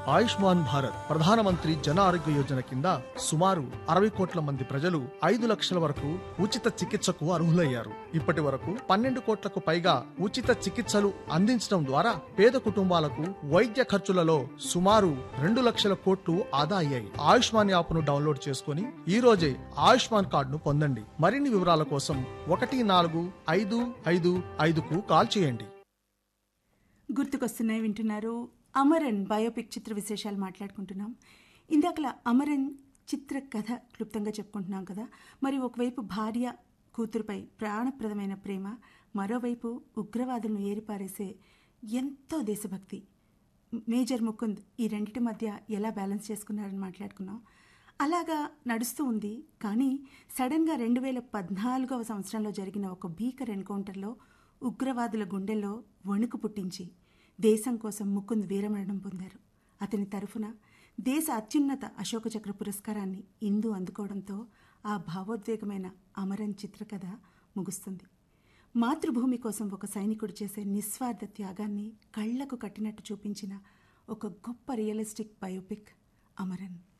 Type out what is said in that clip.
ఆయుష్మాన్ భారత్ ప్రధానమంత్రి జన ఆరోగ్య యోజన కింద సుమారు అరవై కోట్ల మంది ప్రజలు ఐదు లక్షల వరకు ఉచిత చికిత్సకు అర్హులయ్యారు ఇప్పటి వరకు పన్నెండు కోట్లకు పైగా ఉచిత చికిత్సలు అందించడం ద్వారా పేద కుటుంబాలకు వైద్య ఖర్చులలో సుమారు రెండు లక్షల కోట్లు ఆదా అయ్యాయి ఆయుష్మాన్ యాప్ను డౌన్లోడ్ చేసుకుని ఈ రోజే ఆయుష్మాన్ కార్డును పొందండి మరిన్ని వివరాల కోసం ఒకటి నాలుగు ఐదు ఐదు ఐదుకు కాల్ చేయండి గుర్తుకొస్తున్నాయి వింటున్నారు అమరన్ బయోపిక్ చిత్ర విశేషాలు మాట్లాడుకుంటున్నాం ఇందాకలా అమరన్ చిత్ర కథ క్లుప్తంగా చెప్పుకుంటున్నాం కదా మరి ఒకవైపు భార్య కూతురుపై ప్రాణప్రదమైన ప్రేమ మరోవైపు ఉగ్రవాదులను ఏరిపారేసే ఎంతో దేశభక్తి మేజర్ ముకుంద్ ఈ రెండిటి మధ్య ఎలా బ్యాలెన్స్ చేసుకున్నారని మాట్లాడుకున్నాం అలాగా నడుస్తూ ఉంది కానీ సడన్గా రెండు వేల పద్నాలుగవ సంవత్సరంలో జరిగిన ఒక భీకర్ ఎన్కౌంటర్లో ఉగ్రవాదుల గుండెల్లో వణుకు పుట్టించి దేశం కోసం ముకుంద్ వీరమరణం పొందారు అతని తరఫున దేశ అత్యున్నత అశోక చక్ర పురస్కారాన్ని ఇందు అందుకోవడంతో ఆ భావోద్వేగమైన అమరన్ చిత్రకథ ముగుస్తుంది మాతృభూమి కోసం ఒక సైనికుడు చేసే నిస్వార్థ త్యాగాన్ని కళ్లకు కట్టినట్టు చూపించిన ఒక గొప్ప రియలిస్టిక్ బయోపిక్ అమరన్